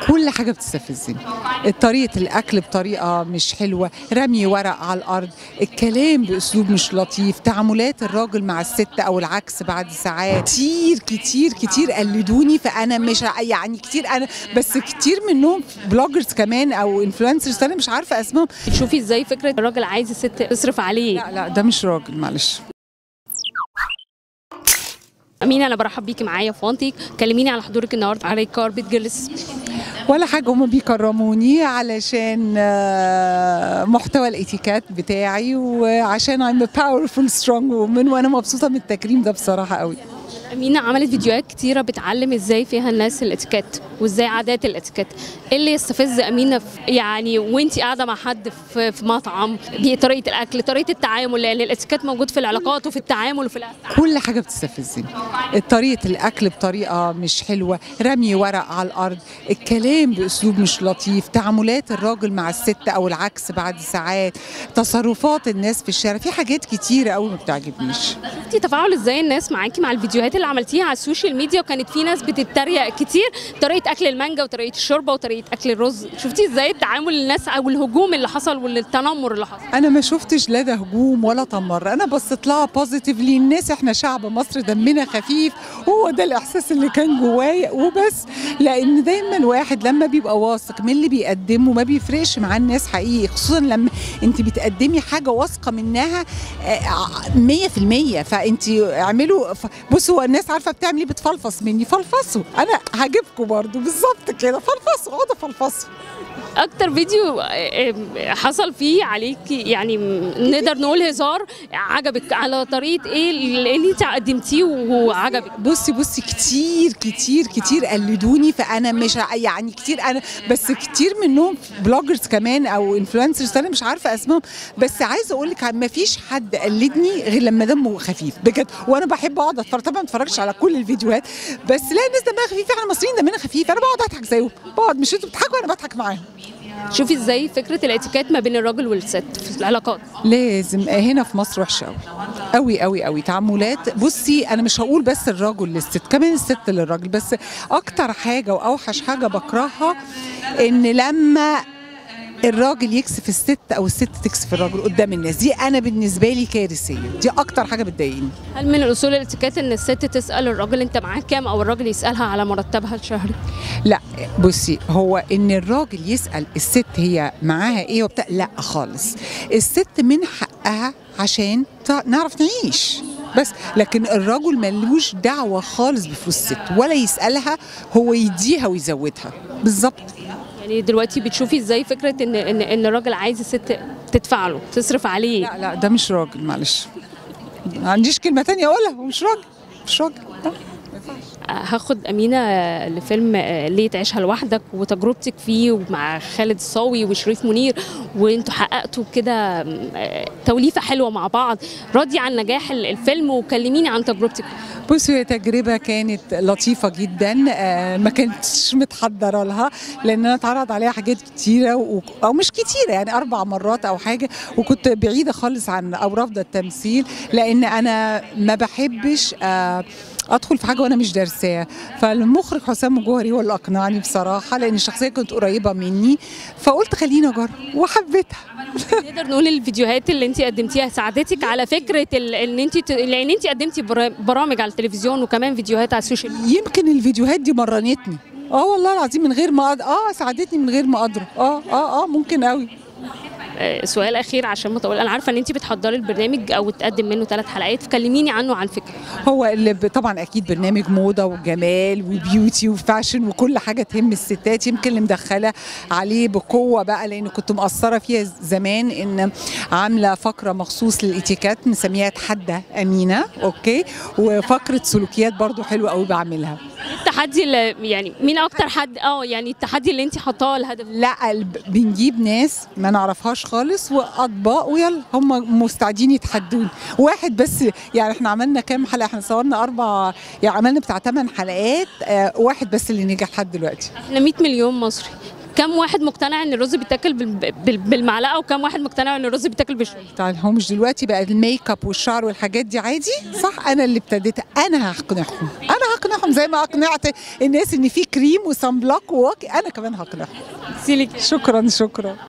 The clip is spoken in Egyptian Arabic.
كل حاجه بتستفزني طريقه الاكل بطريقه مش حلوه رمي ورق على الارض الكلام باسلوب مش لطيف تعاملات الراجل مع الست او العكس بعد ساعات كتير كتير كتير قلدوني فانا مش ع- يعني كتير انا بس كتير منهم بلوجرز كمان او انفلونسرز انا مش عارفه اسمهم بتشوفي ازاي فكره الراجل عايز الست تصرف عليه لا لا ده مش راجل معلش امينه انا برحب بيكي معايا في وانتك كلميني على حضورك النهارده على كاربت جيرلز ولا حاجة هم بيكرموني علشان آه، محتوى الاتيكات بتاعي وعشان I'm a powerful strong woman وانا مبسوطة من التكريم ده بصراحة قوي امينه عملت فيديوهات كتيره بتعلم ازاي فيها الناس الاتيكيت وازاي عادات الاتيكيت ايه اللي يستفز امينه في يعني وانت قاعده مع حد في, في مطعم طريقه الاكل طريقه التعامل لان الاتيكيت موجود في العلاقات وفي التعامل وفي الأ- كل حاجة بتستفزني طريقة الأكل بطريقة مش حلوة رمي ورق على الأرض الكلام بأسلوب مش لطيف تعاملات الراجل مع الست أو العكس بعد ساعات تصرفات الناس في الشارع في حاجات كتيرة قوي ما بتعجبنيش شفتي تفاعل ازاي الناس معاكي مع الفيديوهات اللي عملتيها على السوشيال ميديا وكانت في ناس بتتريق كتير طريقه اكل المانجا وطريقه الشوربه وطريقه اكل الرز شفتي ازاي التعامل الناس او الهجوم اللي حصل والتنمر اللي حصل انا ما شفتش لا ده هجوم ولا تمر انا بصيت لها بوزيتيفلي الناس احنا شعب مصر دمنا خفيف وهو ده الاحساس اللي كان جوايا وبس لان دايما واحد لما بيبقى واثق من اللي بيقدمه ما بيفرقش مع الناس حقيقي خصوصا لما انت بتقدمي حاجه واثقه منها آه، 100% فانت اعملوا ف- بصوا هو الناس عارفه بتعمل ايه بتفلفص مني فلفصوا انا هجيبكم برضو بالظبط كده فلفصوا اقعدوا فلفصوا اكتر فيديو آه، آه، حصل فيه عليكي يعني نقدر نقول هزار عجبك على طريقه ايه اللي انت قدمتيه وعجبك بصي بصي كتير كتير كتير قلدوني فانا مش ع- يعني كتير انا بس كتير منهم بلوجرز كمان او انفلونسرز انا مش عارفه اسمهم بس عايزه اقول لك ما فيش حد قلدني غير لما دمه خفيف بجد وانا بحب اقعد اتفرج طبعا ما اتفرجش على كل الفيديوهات بس لا الناس دمها خفيف احنا المصريين دمنا خفيف انا بقعد اضحك زيهم بقعد مش انتوا بتضحكوا انا بضحك معاهم شوفي ازاي فكره الاتيكيت ما بين الراجل والست في العلاقات لازم هنا في مصر وحشه قوي قوي قوي قوي تعاملات بصي انا مش هقول بس الراجل للست كمان الست للراجل بس اكتر حاجه واوحش حاجه بكرهها ان لما الراجل يكسف الست او الست تكسف الراجل قدام الناس دي انا بالنسبه لي كارثيه دي اكتر حاجه بتضايقني هل من الاصول الاتيكيت ان الست تسال الراجل انت معاك كام او الراجل يسالها على مرتبها الشهري لا بصي هو ان الراجل يسال الست هي معاها ايه وبتاع لا خالص الست من حقها عشان تع- نعرف نعيش بس لكن الرجل ملوش دعوه خالص بفلوس الست ولا يسالها هو يديها ويزودها بالظبط يعني دلوقتي بتشوفي ازاي فكره ان ان ان الراجل عايز الست تدفع له تصرف عليه لا لا ده مش راجل معلش ما عنديش كلمه تانية اقولها هو مش راجل مش راجل لا. هاخد امينه لفيلم ليه تعيشها لوحدك وتجربتك فيه ومع خالد الصاوي وشريف منير وانتوا حققتوا كده توليفه حلوه مع بعض راضيه عن نجاح الفيلم وكلميني عن تجربتك بصي هي تجربة كانت لطيفة جدا آه، ما كنتش متحضرة لها لأن أنا اتعرض عليها حاجات كتيرة و... أو مش كتيرة يعني أربع مرات أو حاجة وكنت بعيدة خالص عن أو رافضة التمثيل لأن أنا ما بحبش آه، ادخل في حاجه وانا مش دارساها فالمخرج حسام الجوهري هو اللي اقنعني بصراحه لان الشخصيه كانت قريبه مني فقلت خليني اجرب وحبيتها نقدر نقول الفيديوهات اللي انت قدمتيها ساعدتك على فكره ال- ان انت ت- لان انت قدمتي برا- برامج على التلفزيون وكمان فيديوهات على السوشيال ميديا يمكن الفيديوهات دي مرنتني اه والله العظيم من غير ما أد... اه ساعدتني من غير ما ادرك اه اه اه ممكن قوي آه، سؤال اخير عشان ما اطول انا عارفه ان انت بتحضري البرنامج او تقدم منه ثلاث حلقات فكلميني عنه عن فكره هو اللي ب- طبعا اكيد برنامج موضه وجمال وبيوتي وفاشن وكل حاجه تهم الستات يمكن اللي مدخله عليه بقوه بقى لان كنت مقصره فيها زمان ان عامله فقره مخصوص للاتيكات مسميها تحدى امينه اوكي وفقره سلوكيات برضو حلوه قوي بعملها التحدي اللي يعني مين اكتر حد اه يعني التحدي اللي انت حاطاه الهدف لا الب- بنجيب ناس ما نعرفهاش خالص واطباق ويلا هم مستعدين يتحدوني واحد بس يعني احنا عملنا كام حلقه احنا صورنا اربع يعني عملنا بتاع ثمان حلقات آه واحد بس اللي نجح لحد دلوقتي احنا 100 مليون مصري كم واحد مقتنع ان الرز بيتاكل بال- بال- بالمعلقه وكم واحد مقتنع ان الرز بيتاكل بالشوكه طيب هو مش دلوقتي بقى الميك اب والشعر والحاجات دي عادي صح انا اللي ابتديت انا هقنعهم انا هقنعهم هقنعهم زي ما اقنعت الناس ان في كريم وصن بلوك وواقي انا كمان هقنعهم سيلك شكرا شكرا